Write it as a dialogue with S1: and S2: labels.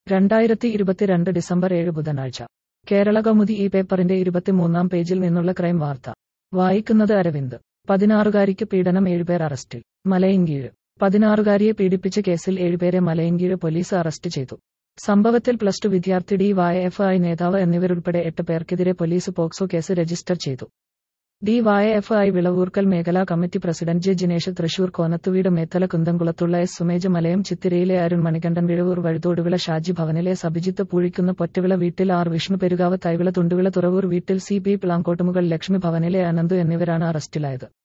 S1: രണ്ടായിരത്തി ഇരുപത്തിരണ്ട് ഡിസംബർ ഏഴ് ബുധനാഴ്ച കേരള കൗമുദി ഈ പേപ്പറിന്റെ ഇരുപത്തിമൂന്നാം പേജിൽ നിന്നുള്ള ക്രൈം വാർത്ത വായിക്കുന്നത് അരവിന്ദ് പതിനാറുകാരിക്ക് പീഡനം ഏഴുപേർ അറസ്റ്റിൽ മലയങ്കീഴ് പതിനാറുകാരിയെ പീഡിപ്പിച്ച കേസിൽ ഏഴുപേരെ മലയങ്കീഴ് പോലീസ് അറസ്റ്റ് ചെയ്തു സംഭവത്തിൽ പ്ലസ് ടു വിദ്യാർത്ഥി ഡി വൈ എഫ് ഐ നേതാവ് എന്നിവരുൾപ്പെടെ എട്ട് പേർക്കെതിരെ പോലീസ് പോക്സോ കേസ് രജിസ്റ്റർ ചെയ്തു D Y F I Vilavoorkkal മേഖലാ committee president J Jinesh Thrissur Konathuveedu Methala കുന്തംകുളത്തുള്ള എസ് സുമേജ് മലയം ചിത്തിരയിലെ അരുൺ മണികണ്ഠൻ വിഴവൂർ വഴുതോടുവിള ഷാജി ഭവനിലെ സബിജിത്ത് പൂഴിക്കുന്ന പൊറ്റവിള വീട്ടിൽ ആർ വിഷ്ണു പെരുകാവ് തൈവിള തുണ്ടുവിള തുറവൂർ വീട്ടിൽ സി പി പ്ലാങ്കോട്ടുമുകൾ ലക്ഷ്മി ഭവനിലെ അനന്തു എന്നിവരാണ് അറസ്റ്റിലായത്